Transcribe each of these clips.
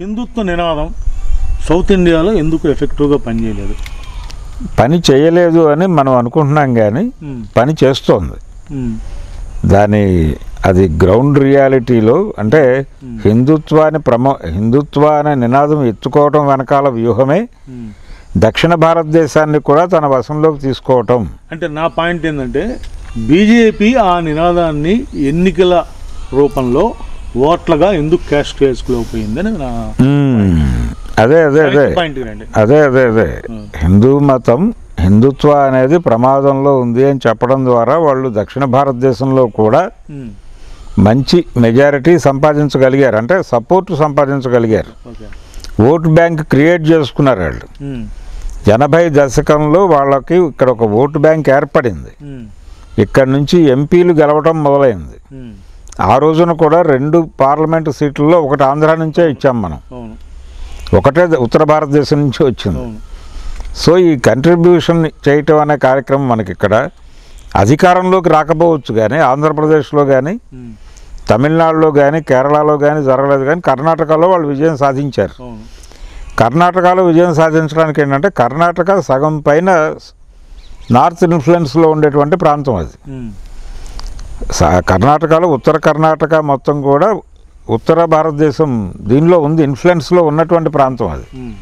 హిందుత్వ నినాదం సౌత్ ఇండియాలో ఎందుకు ఎఫెక్టివ్గా పనిచేయలేదు పని చేయలేదు అని మనం అనుకుంటున్నాం కానీ పని చేస్తోంది దాని అది గ్రౌండ్ రియాలిటీలో అంటే హిందుత్వాన్ని ప్రమో హిందుత్వ అనే నినాదం ఎత్తుకోవటం వెనకాల వ్యూహమే దక్షిణ భారతదేశాన్ని కూడా తన వశంలోకి తీసుకోవటం అంటే నా పాయింట్ ఏంటంటే బీజేపీ ఆ నినాదాన్ని ఎన్నికల రూపంలో ఓట్లుగా ఎందుకు క్యాష్ చేసుకోలేకపోయిందని నా మ్మ్. అదే అదే అదే పాయింట్ రండి అదే అదే అదే హిందూ మతం హిందుత్వ అనేది ప్రమాదంలో ఉంది అని చెప్పడం ద్వారా వాళ్ళు దక్షిణ భారతదేశంలో కూడా ఉమ్, మంచి మెజారిటీ సంపాదించగలిగారు అంటే సపోర్ట్ సంపాదించగలిగారు ఓకే ఓట్ బ్యాంక్ క్రియేట్ చేసుకున్నారు వాళ్ళు ఉమ్, ఎనభై దశకంలో వాళ్ళకి ఇక్కడ ఒక ఓటు బ్యాంక్ ఏర్పడింది ఉమ్, ఇక్కడ నుంచి ఎంపీలు గెలవటం మొదలైంది ఉమ్, ఆ రోజున కూడా రెండు పార్లమెంటు సీట్లలో ఒకటి ఆంధ్ర నుంచే ఇచ్చాం మనం అవును ఒకటే ఉత్తర భారతదేశం నుంచి వచ్చింది అవును సో ఈ కంట్రిబ్యూషన్ చేయటం అనే కార్యక్రమం మనకి ఇక్కడ అధికారంలోకి రాకపోవచ్చు కానీ ఆంధ్రప్రదేశ్లో కానీ ఉమ్, తమిళనాడులో కానీ కేరళలో కానీ జరగలేదు కానీ కర్ణాటకలో వాళ్ళు విజయం సాధించారు అవును కర్ణాటకలో విజయం సాధించడానికి ఏంటంటే కర్ణాటక సగం పైన నార్త్ ఇన్ఫ్లుయెన్స్లో ఉండేటువంటి ప్రాంతం అది ఉమ్, స- కర్ణాటకలో ఉత్తర కర్ణాటక మొత్తం కూడా ఉత్తర భారతదేశం దీనిలో ఉంది ఇన్ఫ్లుయెన్స్లో ఉన్నటువంటి ప్రాంతం అది ఉమ్,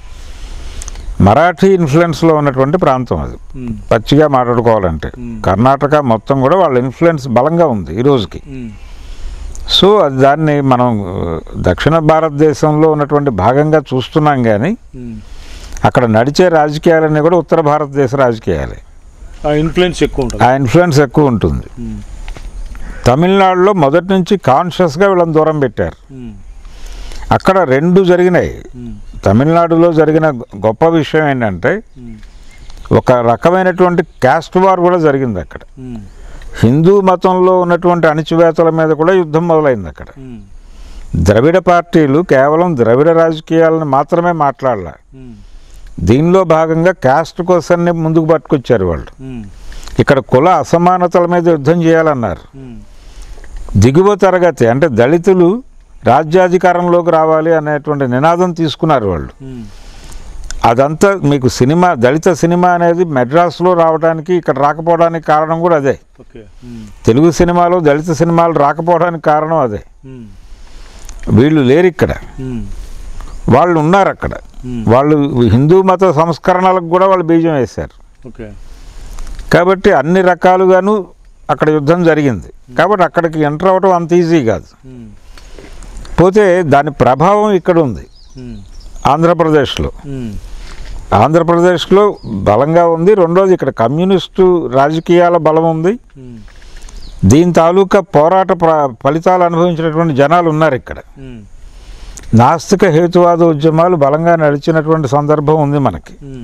మరాఠీ ఇన్ఫ్లుయెన్స్లో ఉన్నటువంటి ప్రాంతం అది ఉమ్, పచ్చిగా మాట్లాడుకోవాలంటే మ్మ్. కర్ణాటక మొత్తం కూడా వాళ్ళ ఇన్ఫ్లుయెన్స్ బలంగా ఉంది ఈ రోజుకి ఉమ్, సో అది దాన్ని మనం ఆ, దక్షిణ భారతదేశంలో ఉన్నటువంటి భాగంగా చూస్తున్నాం కానీ ఉమ్. అక్కడ నడిచే రాజకీయాలన్నీ కూడా ఉత్తర భారతదేశ రాజకీయాలే ఆ ఇన్ఫ్లుయెన్స్ ఎక్కువ ఉంటుంది ఆ ఇన్ఫ్లుయెన్స్ ఎక్కువ ఉంటుంది ఉమ్, తమిళనాడులో మొదటి నుంచి కాన్షియస్గా వీళ్ళని దూరం పెట్టారు ఉమ్, అక్కడ రెండు జరిగినాయి ఉమ్, తమిళనాడులో జరిగిన గొప్ప విషయం ఏంటంటే ఉమ్, ఒక రకమైనటువంటి క్యాస్ట్ వార్ కూడా జరిగింది అక్కడ ఉమ్, హిందూ మతంలో ఉన్నటువంటి అణిచివేతల మీద కూడా యుద్ధం మొదలైంది అక్కడ ఉమ్, ద్రవిడ పార్టీలు కేవలం ద్రవిడ రాజకీయాలను మాత్రమే మాట్లాడాల ఉమ్, దీనిలో భాగంగా క్యాస్ట్ కోసాన్ని ముందుకు పట్టుకొచ్చారు వాళ్ళు ఉమ్, ఇక్కడ కుల అసమానతల మీద యుద్ధం చేయాలన్నారు ఉమ్, దిగువ తరగతి అంటే దళితులు రాజ్యాధికారంలోకి రావాలి అనేటువంటి నినాదం తీసుకున్నారు వాళ్ళు ఉమ్, అదంతా మీకు సినిమా దళిత సినిమా అనేది మెడ్రాస్లో రావడానికి ఇక్కడ రాకపోవడానికి కారణం కూడా అదే ఓకే ఉమ్, తెలుగు సినిమాలో దళిత సినిమాలు రాకపోవడానికి కారణం అదే ఉమ్, వీళ్ళు లేరు ఇక్కడ ఉమ్, వాళ్ళు ఉన్నారు అక్కడ ఉమ్, వాళ్ళు హిందూ మత సంస్కరణలకు కూడా వాళ్ళు బీజం వేశారు ఓకే కాబట్టి అన్ని రకాలుగాను అక్కడ యుద్ధం జరిగింది కాబట్టి అక్కడికి ఎంటర్ అవ్వడం అంత ఈజీ కాదు ఉమ్, పోతే దాని ప్రభావం ఇక్కడ ఉంది ఉమ్, ఆంధ్రప్రదేశ్లో ఉమ్, ఆంధ్రప్రదేశ్లో బలంగా ఉంది రెండోది ఇక్కడ కమ్యూనిస్టు రాజకీయాల బలం ఉంది ఉమ్, దీని తాలూకా పోరాట ప్ర- ఫలితాలు అనుభవించినటువంటి జనాలు ఉన్నారు ఇక్కడ ఉమ్, నాస్తిక హేతువాద ఉద్యమాలు బలంగా నడిచినటువంటి సందర్భం ఉంది మనకి ఉమ్,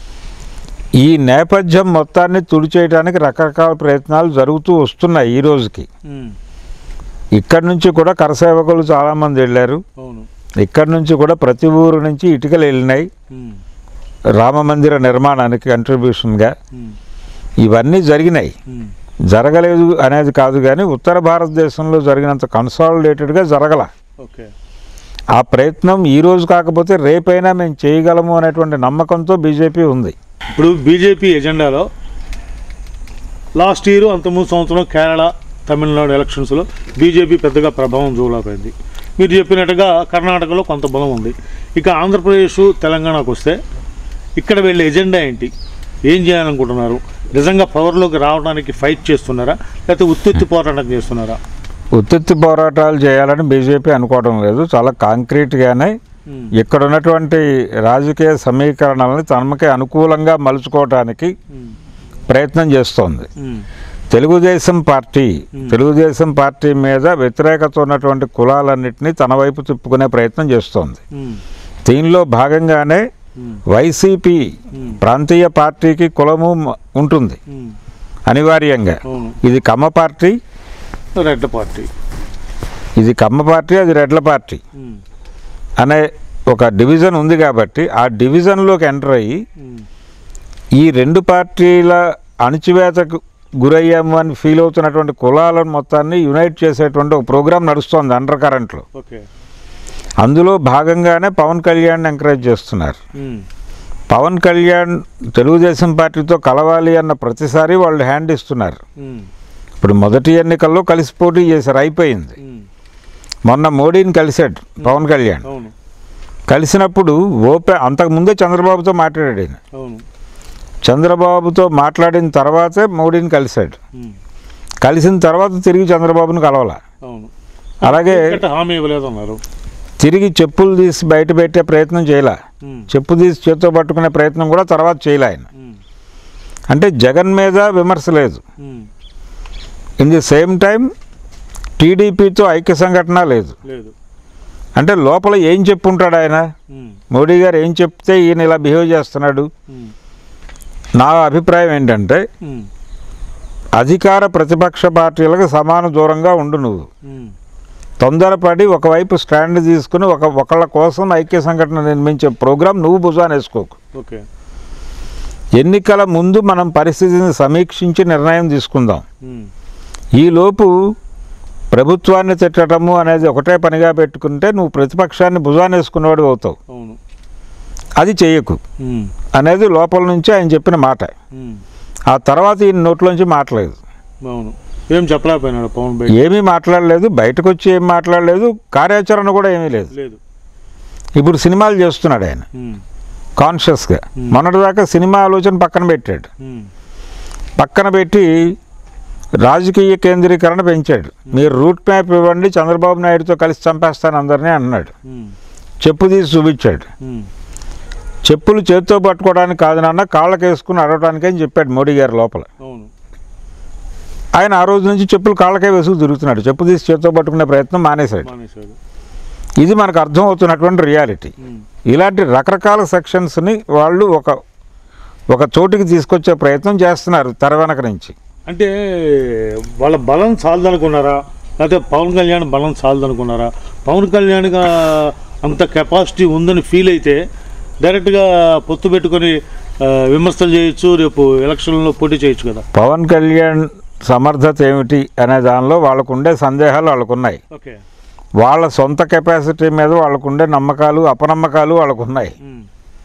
ఈ నేపథ్యం మొత్తాన్ని తుడిచేయడానికి రకరకాల ప్రయత్నాలు జరుగుతూ వస్తున్నాయి ఈ రోజుకి ఉమ్, ఇక్కడి నుంచి కూడా కరసేవకులు చాలామంది వెళ్ళారు అవును ఇక్కడి నుంచి కూడా ప్రతి ఊరు నుంచి ఇటుకలు వెళ్ళినాయి ఉమ్, రామ మందిర నిర్మాణానికి కంట్రిబ్యూషన్గా ఉమ్, ఇవన్నీ జరిగినాయి ఉమ్, జరగలేదు అనేది కాదు కానీ ఉత్తర భారతదేశంలో జరిగినంత కన్సాలిడేటెడ్గా జరగల ఓకే ఆ ప్రయత్నం ఈ రోజు కాకపోతే రేపైనా మేము చేయగలము అనేటువంటి నమ్మకంతో బీజేపీ ఉంది ఇప్పుడు బీజేపీ ఎజెండాలో లాస్ట్ ఇయర్ అంతకుముందు సంవత్సరం కేరళ తమిళనాడు ఎలక్షన్స్లో బీజేపీ పెద్దగా ప్రభావం చూడలేకపోయింది మీరు చెప్పినట్టుగా కర్ణాటకలో కొంత బలం ఉంది ఇక ఆంధ్రప్రదేశ్ తెలంగాణకు వస్తే ఇక్కడ వెళ్ళే ఎజెండా ఏంటి ఏం చేయాలనుకుంటున్నారు నిజంగా పవర్లోకి రావడానికి ఫైట్ చేస్తున్నారా లేకపోతే ఉత్తుత్తి పోరాటం చేస్తున్నారా ఉత్తుత్తి పోరాటాలు చేయాలని బీజేపీ అనుకోవడం లేదు చాలా కాంక్రీట్గానే ఉమ్, ఇక్కడ ఉన్నటువంటి రాజకీయ సమీకరణాలని తమకి అనుకూలంగా మలుచుకోవటానికి ఉమ్, ప్రయత్నం చేస్తోంది ఉమ్, తెలుగుదేశం పార్టీ తెలుగుదేశం పార్టీ మీద వ్యతిరేకత ఉన్నటువంటి కులాలన్నింటినీ తన వైపు తిప్పుకునే ప్రయత్నం చేస్తోంది ఉమ్, దీనిలో భాగంగానే ఉమ్, వైసీపీ ఉమ్, ప్రాంతీయ పార్టీకి కులము మ- ఉంటుంది ఉమ్, అనివార్యంగా అవును ఇది కమ్మ పార్టీ రెడ్ పార్టీ ఇది కమ్మ పార్టీ అది రెడ్ల పార్టీ ఉమ్, అనే ఒక డివిజన్ ఉంది కాబట్టి ఆ డివిజన్లోకి ఎంటర్ అయ్యి ఉమ్, ఈ రెండు పార్టీల అణచివేతకు గురయ్యాము అని ఫీల్ అవుతున్నటువంటి కులాల మొత్తాన్ని యునైట్ చేసేటువంటి ఒక ప్రోగ్రాం నడుస్తోంది అండర్ కరెంట్లో ఓకే అందులో భాగంగానే పవన్ కళ్యాణ్ ఎంకరేజ్ చేస్తున్నారు ఉమ్, పవన్ కళ్యాణ్ తెలుగుదేశం పార్టీతో కలవాలి అన్న ప్రతిసారి వాళ్ళు హ్యాండ్ ఇస్తున్నారు ఉమ్, ఇప్పుడు మొదటి ఎన్నికల్లో కలిసి పోటీ చేశారు అయిపోయింది ఉమ్, మొన్న మోడీని కలిశాడు పవన్ కళ్యాణ్ అవును కలిసినప్పుడు ఓపె అంతకుముందే చంద్రబాబుతో మాట్లాడాడు ఆయన అవును చంద్రబాబుతో మాట్లాడిన తర్వాతే మోడీని కలిశాడు ఉమ్, కలిసిన తర్వాత తిరిగి చంద్రబాబును కలవాల అవును అలాగే ఇక్కడ హామీ ఇవ్వలేదన్నారు తిరిగి చెప్పులు తీసి బయట పెట్టే ప్రయత్నం చేయలే ఉమ్, చెప్పు తీసి చేత్తో పట్టుకునే ప్రయత్నం కూడా తర్వాత చేయలే ఆయన ఉమ్, అంటే జగన్ మీద విమర్శ లేదు ఉమ్, ఇన్ ది సేమ్ టైం టీడీపీతో ఐక్య సంఘటన లేదు లేదు అంటే లోపల ఏం చెప్పుంటాడు ఆయన ఉమ్, మోడీ గారు ఏం చెప్తే ఈయన ఇలా బిహేవ్ చేస్తున్నాడు ఉమ్, నా అభిప్రాయం ఏంటంటే ఉమ్, అధికార ప్రతిపక్ష పార్టీలకు సమాన దూరంగా ఉండు నువ్వు ఉమ్, తొందరపడి ఒకవైపు స్టాండ్ తీసుకుని ఒక ఒకళ్ళ కోసం ఐక్య సంఘటన నిర్మించే ప్రోగ్రాం నువ్వు భుజాన వేసుకోకు ఓకే ఎన్నికల ముందు మనం పరిస్థితిని సమీక్షించి నిర్ణయం తీసుకుందాం ఉమ్, ఈలోపు ప్రభుత్వాన్ని తిట్టడము అనేది ఒకటే పనిగా పెట్టుకుంటే నువ్వు ప్రతిపక్షాన్ని భుజాన వేసుకునేవాడు అవుతావు అవును అది చేయకు ఉమ్, అనేది లోపల నుంచి ఆయన చెప్పిన మాట ఉమ్, ఆ తర్వాత ఈయన నోట్లోంచి మాట్లాడలేదు అవును ఏం చెప్పలేకపోయినాడు పవన్ బయట ఏమీ మాట్లాడలేదు బయటకు వచ్చి ఏం మాట్లాడలేదు కార్యాచరణ కూడా ఏమీ లేదు లేదు ఇప్పుడు సినిమాలు చేస్తున్నాడు ఆయన ఉమ్, కాన్షియస్గా Hmm. మొన్నటిదాకా సినిమా ఆలోచన పక్కన పెట్టాడు ఉమ్, పక్కన పెట్టి రాజకీయ కేంద్రీకరణ పెంచాడు మీరు రూట్ మ్యాప్ ఇవ్వండి చంద్రబాబు నాయుడుతో కలిసి చంపేస్తాను అందరినీ అన్నాడు ఉమ్, చెప్పు తీసి చూపించాడు ఉమ్, చెప్పులు చేత్తో పట్టుకోవడానికి కాదు నాన్న కాళ్ళకి వేసుకుని అడవడానికి అని చెప్పాడు మోడీ గారు లోపల అవును ఆయన ఆ రోజు నుంచి చెప్పులు కాళ్ళకే వేసుకు తిరుగుతున్నాడు చెప్పు తీసి చేత్తో పట్టుకునే ప్రయత్నం మానేశాడు మానేశాడు ఇది మనకు అర్థం అవుతున్నటువంటి రియాలిటీ ఉమ్, ఇలాంటి రకరకాల సెక్షన్స్ని వాళ్ళు ఒక ఒక చోటికి తీసుకొచ్చే ప్రయత్నం చేస్తున్నారు తెర వెనక నుంచి అంటే వాళ్ళ బలం చాలదనుకున్నారా లేకపోతే పవన్ కళ్యాణ్ బలం చాలదనుకున్నారా పవన్ కళ్యాణ్గా అంత కెపాసిటీ ఉందని ఫీల్ అయితే డైరెక్ట్గా పొత్తు పెట్టుకొని ఆ, విమర్శలు చేయొచ్చు రేపు ఎలక్షన్లో పోటీ చేయొచ్చు కదా పవన్ కళ్యాణ్ సమర్థత ఏమిటి అనే దానిలో వాళ్ళకు ఉండే సందేహాలు వాళ్ళకున్నాయి ఓకే వాళ్ళ సొంత కెపాసిటీ మీద వాళ్ళకు ఉండే నమ్మకాలు అపనమ్మకాలు వాళ్ళకు ఉన్నాయి ఉమ్,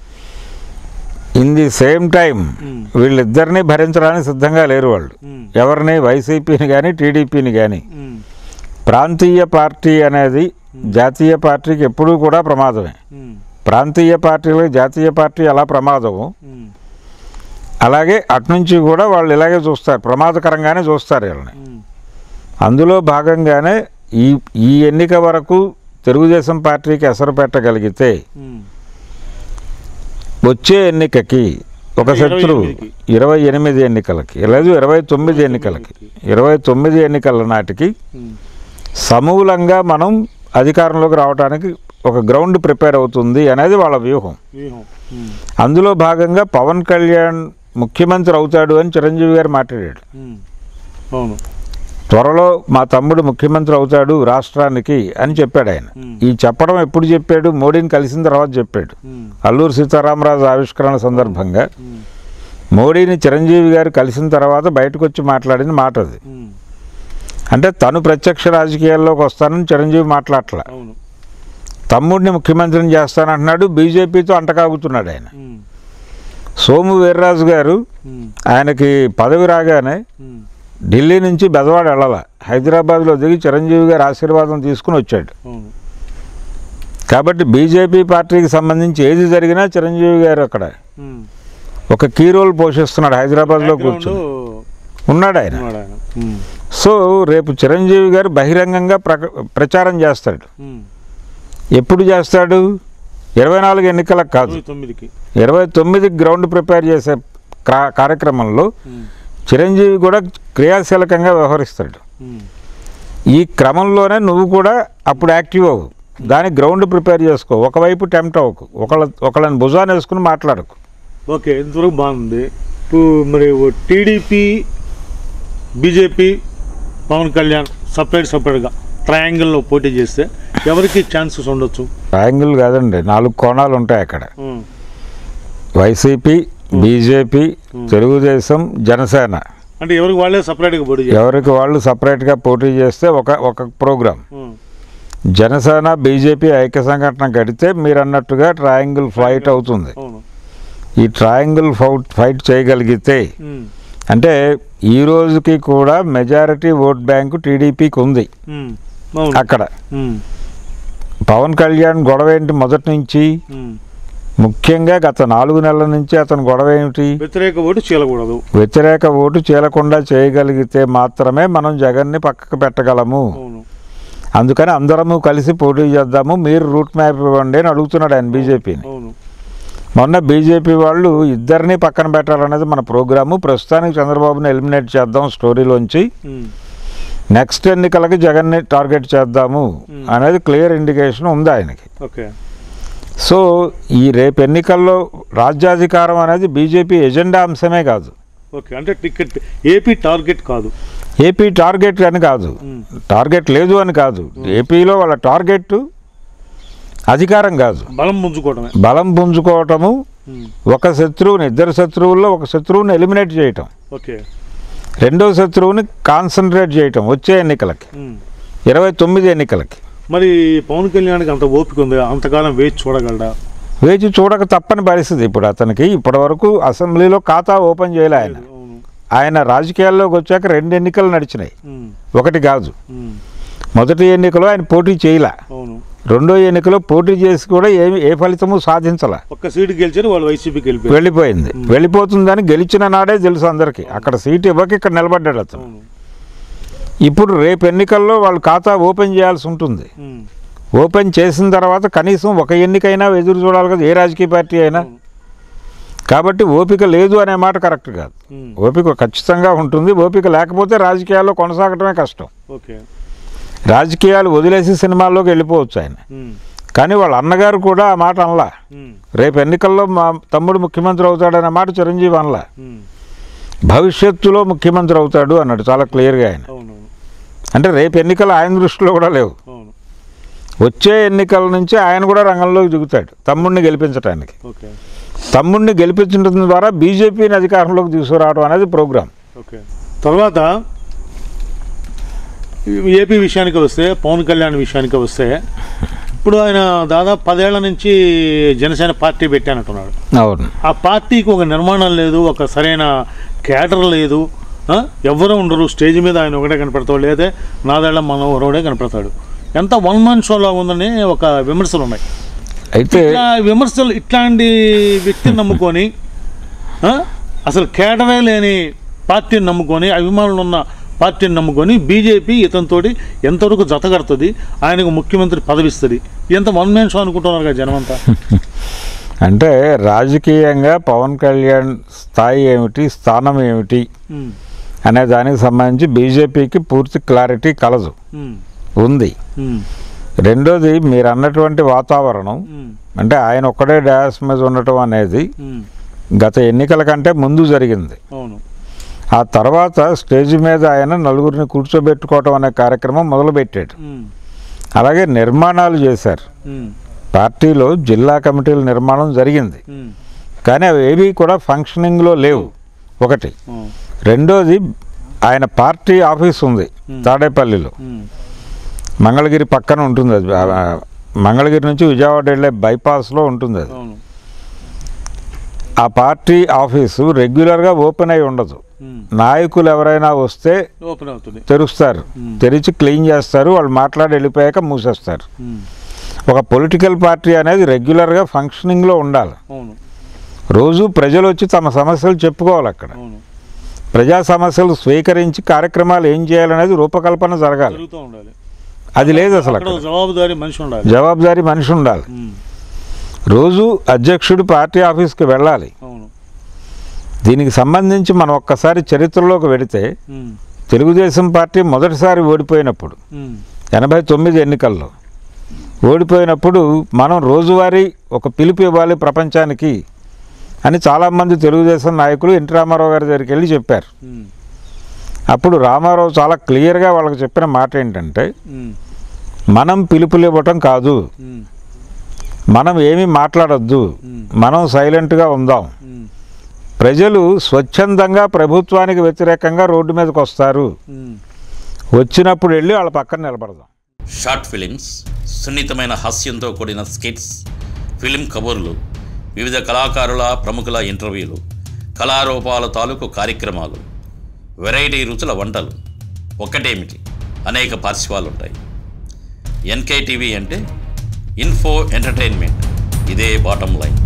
ఇన్ ది సేమ్ టైం ఉమ్, వీళ్ళిద్దరినీ భరించడానికి సిద్ధంగా లేరు వాళ్ళు ఉమ్, ఎవరిని వైసీపీని కానీ టీడీపీని కానీ ఉమ్, ప్రాంతీయ పార్టీ అనేది జాతీయ పార్టీకి ఎప్పుడూ కూడా ప్రమాదమే ఉమ్, ప్రాంతీయ పార్టీలకు జాతీయ పార్టీ ఎలా ప్రమాదము ఉమ్, అలాగే అటునుంచి కూడా వాళ్ళు ఇలాగే చూస్తారు ప్రమాదకరంగానే చూస్తారు వీళ్ళని ఉమ్, అందులో భాగంగానే ఈ ఈ ఎన్నిక వరకు తెలుగుదేశం పార్టీకి ఎసరు పెట్టగలిగితే ఉమ్, వచ్చే ఎన్నికకి ఒక ఇరవై శత్రువు ఎనిమిదికి. ఇరవై ఎనిమిది ఎన్నికలకి లేదు ఇరవై తొమ్మిది ఎన్నికలకి ఇరవై తొమ్మిది ఎన్నికల నాటికి ఉమ్, సమూలంగా మనం అధికారంలోకి రావడానికి ఒక గ్రౌండ్ ప్రిపేర్ అవుతుంది అనేది వాళ్ళ వ్యూహం వ్యూహం ఉమ్, అందులో భాగంగా పవన్ కళ్యాణ్ ముఖ్యమంత్రి అవుతాడు అని చిరంజీవి గారు మాట్లాడాడు ఉమ్, అవును త్వరలో మా తమ్ముడు ముఖ్యమంత్రి అవుతాడు రాష్ట్రానికి అని చెప్పాడు ఆయన ఉమ్, ఈ చెప్పడం ఎప్పుడు చెప్పాడు మోడీని కలిసిన తర్వాత చెప్పాడు ఉమ్, అల్లూరు సీతారామరాజు ఆవిష్కరణ సందర్భంగా ఉమ్, మోడీని చిరంజీవి గారు కలిసిన తర్వాత బయటకు వచ్చి మాట్లాడిన మాట అది ఉమ్, అంటే తను ప్రత్యక్ష రాజకీయాల్లోకి వస్తానని చిరంజీవి మాట్లాడలే అవును తమ్ముడిని ముఖ్యమంత్రిని చేస్తానంటున్నాడు బీజేపీతో అంటకాగుతున్నాడు ఆయన ఉమ్, సోము వీర్రాజు గారు ఉమ్, ఆయనకి పదవి రాగానే ఉమ్, ఢిల్లీ నుంచి బెదవాడ వెళ్ళాల హైదరాబాద్లో దిగి చిరంజీవి గారి ఆశీర్వాదం తీసుకుని వచ్చాడు అవును కాబట్టి బీజేపీ పార్టీకి సంబంధించి ఏది జరిగినా చిరంజీవి గారు అక్కడ ఉమ్. ఒక కీ రోల్ పోషిస్తున్నాడు హైదరాబాద్లో Background కూర్చొని ఉన్నాడు ఆయన ఉన్నాడు ఆయన ఉమ్, సో రేపు చిరంజీవి గారు బహిరంగంగా ప్రక ప్రచారం చేస్తాడు ఉమ్, ఎప్పుడు చేస్తాడు ఇరవై నాలుగు ఎన్నికలకు కాదు ఇరవై తొమ్మిదికి ఇరవై తొమ్మిదికి గ్రౌండ్ ప్రిపేర్ చేసే క్రా- కార్యక్రమంలో ఉమ్, చిరంజీవి కూడా క్రియాశీలకంగా వ్యవహరిస్తాడు ఉమ్, ఈ క్రమంలోనే నువ్వు కూడా అప్పుడు యాక్టివ్ అవ్వు దానికి గ్రౌండ్ ప్రిపేర్ చేసుకో ఒకవైపు టెంప్ట్ అవ్వకు ఒకళ్ళ ఒకళ్ళని భుజాన్ని వేసుకుని మాట్లాడకు ఓకే ఇంతవరకు బాగుంది ఇప్పుడు మరి TDP BJP Pawan Kalyan separate సపరేట్గా ట్రయాంగిల్లో పోటీ చేస్తే ఎవరికి ఛాన్సెస్ ఉండొచ్చు ట్రయాంగిల్ కాదండి నాలుగు కోణాలు ఉంటాయి అక్కడ ఉమ్, వైసీపీ బీజేపీ తెలుగుదేశం జనసేన అంటే ఎవరికి వాళ్ళే సపరేట్గా పోటీ చేస్తారు ఎవరికి వాళ్ళు సపరేట్గా పోటీ చేస్తే ఒక ఒక ప్రోగ్రాం ఉమ్, జనసేన బీజేపీ ఐక్య సంఘటన కడితే మీరు అన్నట్టుగా ట్రయాంగిల్ ఫైట్ అవుతుంది అవును ఈ ట్రయాంగిల్ ఫౌట్ ఫైట్ చేయగలిగితే ఉమ్, అంటే ఈ రోజుకి కూడా మెజారిటీ ఓట్ బ్యాంకు టీడీపీకి ఉంది ఉమ్, అవును అక్కడ ఉమ్, పవన్ కళ్యాణ్ గొడవ ఏంటి మొదటి నుంచి ఉమ్. ముఖ్యంగా గత నాలుగు నెలల నుంచి అతని గొడవ ఏమిటి వ్యతిరేక ఓటు చీలకూడదు వ్యతిరేక ఓటు చీలకుండా చేయగలిగితే మాత్రమే మనం జగన్ని పక్కకు పెట్టగలము అవును అందుకని అందరము కలిసి పోటీ చేద్దాము మీరు రూట్ మ్యాప్ ఇవ్వండి అని అడుగుతున్నాడు ఆయన బీజేపీని అవును మొన్న బీజేపీ వాళ్ళు ఇద్దరిని పక్కన పెట్టాలనేది మన ప్రోగ్రాము ప్రస్తుతానికి చంద్రబాబుని ఎలిమినేట్ చేద్దాం స్టోరీలోంచి ఉమ్, నెక్స్ట్ ఎన్నికలకి జగన్ని టార్గెట్ చేద్దాము Hmm. అనేది క్లియర్ ఇండికేషన్ ఉంది ఆయనకి ఓకే సో ఈ రేపు ఎన్నికల్లో రాజ్యాధికారం అనేది బీజేపీ ఎజెండా అంశమే కాదు ఓకే అంటే టికెట్ ఏపీ టార్గెట్ కాదు ఏపీ టార్గెట్ అని కాదు ఉమ్, టార్గెట్ లేదు అని కాదు ఏపీలో వాళ్ళ టార్గెట్ అధికారం కాదు బలం పుంజుకోవడమే బలం పుంజుకోవటము ఉమ్, ఒక శత్రువుని ఇద్దరు శత్రువుల్లో ఒక శత్రువుని ఎలిమినేట్ చేయటం ఓకే రెండో శత్రువుని కాన్సన్ట్రేట్ చేయటం వచ్చే ఎన్నికలకి ఉమ్. ఇరవై తొమ్మిది ఎన్నికలకి మరి పవన్ కళ్యాణ్కి అంత ఓపిక ఉంది అంతకాలం వేచి చూడగలడా వేచి చూడక తప్పని పరిస్థితి ఇప్పుడు అతనికి ఇప్పటివరకు అసెంబ్లీలో ఖాతా ఓపెన్ చేయలే ఆయన అవును ఆయన రాజకీయాల్లోకి వచ్చాక రెండు ఎన్నికలు నడిచినాయి ఉమ్, ఒకటి కాదు ఉమ్, మొదటి ఎన్నికలో ఆయన పోటీ చేయలే అవును రెండో ఎన్నికలో పోటీ చేసి కూడా ఏమి ఏ ఫలితము సాధించలే ఒక్క సీటు గెలిచారు వాళ్ళు వైసీపీకి వెళ్ళిపోయారు వెళ్ళిపోయింది వెళ్ళిపోతుందని గెలిచిన నాడే తెలుసు అందరికీ అక్కడ సీట్ ఇవ్వక ఇక్కడ నిలబడ్డాడు అతను అవును ఇప్పుడు రేపు ఎన్నికల్లో వాళ్ళు ఖాతా ఓపెన్ చేయాల్సి ఉంటుంది ఉమ్, ఓపెన్ చేసిన తర్వాత కనీసం ఒక ఎన్నికైనా ఎదురు చూడాలి కదా ఏ రాజకీయ పార్టీ అయినా అవును. కాబట్టి ఓపిక లేదు అనే మాట కరెక్ట్ కాదు ఉమ్, ఓపిక ఖచ్చితంగా ఉంటుంది ఓపిక లేకపోతే రాజకీయాల్లో కొనసాగటమే కష్టం ఓకే రాజకీయాలు వదిలేసి సినిమాల్లోకి వెళ్ళిపోవచ్చు ఆయన ఉమ్, కానీ వాళ్ళ అన్నగారు కూడా ఆ మాట అనలా ఉమ్, రేపు ఎన్నికల్లో మా తమ్ముడు ముఖ్యమంత్రి అవుతాడనే మాట చిరంజీవి అనలా ఉమ్, భవిష్యత్తులో ముఖ్యమంత్రి అవుతాడు అన్నాడు చాలా క్లియర్గా ఆయన అవునవును అంటే రేపు ఎన్నికలు ఆయన దృష్టిలో కూడా లేవు అవును వచ్చే ఎన్నికల నుంచి ఆయన కూడా రంగంలోకి దిగుతాడు తమ్ముడిని గెలిపించడానికి ఓకే తమ్ముడిని గెలిపించడం ద్వారా బీజేపీని అధికారంలోకి తీసుకురావడం అనేది ప్రోగ్రాం ఓకే తర్వాత ఈ ఏపీ విషయానికి వస్తే పవన్ కళ్యాణ్ విషయానికి వస్తే ఇప్పుడు ఆయన దాదాపు పదేళ్ల నుంచి జనసేన పార్టీ పెట్టానంటున్నాడు అవును ఆ పార్టీకి ఒక నిర్మాణం లేదు ఒక సరైన క్యాడర్ లేదు ఆ? ఎవ్వరూ ఉండరు స్టేజ్ మీద ఆయన ఒకటే కనపడతాడు లేదా నాదేళ్ల మనోహరుడే కనపడతాడు ఎంత వన్ మ్యాన్ షోలా ఉందని ఒక విమర్శలు ఉన్నాయి అయితే ఇట్లా విమర్శలు ఇట్లాంటి వ్యక్తిని నమ్ముకొని ఆ? అసలు కేడరే లేని పార్టీని నమ్ముకొని అభిమానులు ఉన్న పార్టీని నమ్ముకొని బీజేపీ ఇతనితోటి ఎంతవరకు జతగడుతుంది ఆయనకు ముఖ్యమంత్రి పదవిస్తుంది ఎంత వన్ మ్యాన్ షో అనుకుంటున్నారు కదా జనమంతా అంటే రాజకీయంగా పవన్ కళ్యాణ్ స్థాయి ఏమిటి స్థానం ఏమిటి ఉమ్, అనే దానికి సంబంధించి బీజేపీకి పూర్తి క్లారిటీ కలదు ఉమ్, ఉంది ఉమ్, రెండోది మీరు అన్నటువంటి వాతావరణం ఉమ్, అంటే ఆయన ఒక్కడే డాస్ మీద ఉండటం అనేది ఉమ్, గత ఎన్నికల కంటే ముందు జరిగింది అవును ఆ తర్వాత స్టేజ్ మీద ఆయన నలుగురిని కూర్చోబెట్టుకోవటం అనే కార్యక్రమం మొదలుపెట్టాడు ఉమ్, అలాగే నిర్మాణాలు చేశారు ఉమ్, పార్టీలో జిల్లా కమిటీల నిర్మాణం జరిగింది ఉమ్, కానీ అవి ఏవి కూడా ఫంక్షనింగ్లో లేవు ఒకటి ఆ, రెండోది ఆయన పార్టీ ఆఫీస్ ఉంది Hmm. తాడేపల్లిలో ఉమ్, మంగళగిరి పక్కన ఉంటుంది అది ఆ, ఆ, మంగళగిరి నుంచి విజయవాడ వెళ్ళే బైపాస్లో ఉంటుంది అది అవును ఆ పార్టీ ఆఫీసు రెగ్యులర్గా ఓపెన్ అయి ఉండదు ఉమ్, నాయకులు ఎవరైనా వస్తే ఓపెన్ అవుతుంది తెరుస్తారు Hmm. తెరిచి క్లీన్ చేస్తారు వాళ్ళు మాట్లాడి వెళ్ళిపోయాక మూసేస్తారు ఉమ్, ఒక పొలిటికల్ పార్టీ అనేది రెగ్యులర్గా ఫంక్షనింగ్లో ఉండాలి అవును రోజు ప్రజలు వచ్చి తమ సమస్యలు చెప్పుకోవాలి అక్కడ అవును ప్రజా సమస్యలు స్వీకరించి కార్యక్రమాలు ఏం చేయాలనేది రూపకల్పన జరగాలి జరుగుతూ ఉండాలి అది లేదు అసలు అక్కడ అక్కడ ఒక జవాబుదారీ మనిషి ఉండాలి జవాబుదారీ మనిషి ఉండాలి ఉమ్, రోజు అధ్యక్షుడు పార్టీ ఆఫీస్కి వెళ్ళాలి అవును దీనికి సంబంధించి మనం ఒక్కసారి చరిత్రలోకి వెడితే ఉమ్, తెలుగుదేశం పార్టీ మొదటిసారి ఓడిపోయినప్పుడు ఉమ్, ఎనభై తొమ్మిది ఎన్నికల్లో ఓడిపోయినప్పుడు మనం రోజువారీ ఒక పిలుపు ఇవ్వాలి ప్రపంచానికి అని చాలామంది తెలుగుదేశం నాయకులు ఎన్టీ రామారావు గారి దగ్గరికి వెళ్ళి చెప్పారు ఉమ్, అప్పుడు రామారావు చాలా క్లియర్గా వాళ్ళకి చెప్పిన మాట ఏంటంటే ఉమ్, మనం పిలుపులు ఇవ్వటం కాదు ఉమ్, మనం ఏమీ మాట్లాడొద్దు ఉమ్, మనం సైలెంట్గా ఉందాం ఉమ్, ప్రజలు స్వచ్ఛందంగా ప్రభుత్వానికి వ్యతిరేకంగా రోడ్డు మీదకి వస్తారు ఉమ్. వచ్చినప్పుడు వెళ్ళి వాళ్ళ పక్కన నిలబడదాం షార్ట్ ఫిలిమ్స్ సున్నితమైన హాస్యంతో కూడిన స్కిట్స్ ఫిలిం కబుర్లు వివిధ కళాకారుల ప్రముఖుల ఇంటర్వ్యూలు కళారూపాల తాలూకు కార్యక్రమాలు వెరైటీ రుచుల వంటలు ఒక్కటేమిటి అనేక పార్శ్వాలు ఉంటాయి ఎన్కే టీవీ అంటే ఇన్ఫో ఎంటర్టైన్మెంట్ ఇదే బాటం లైన్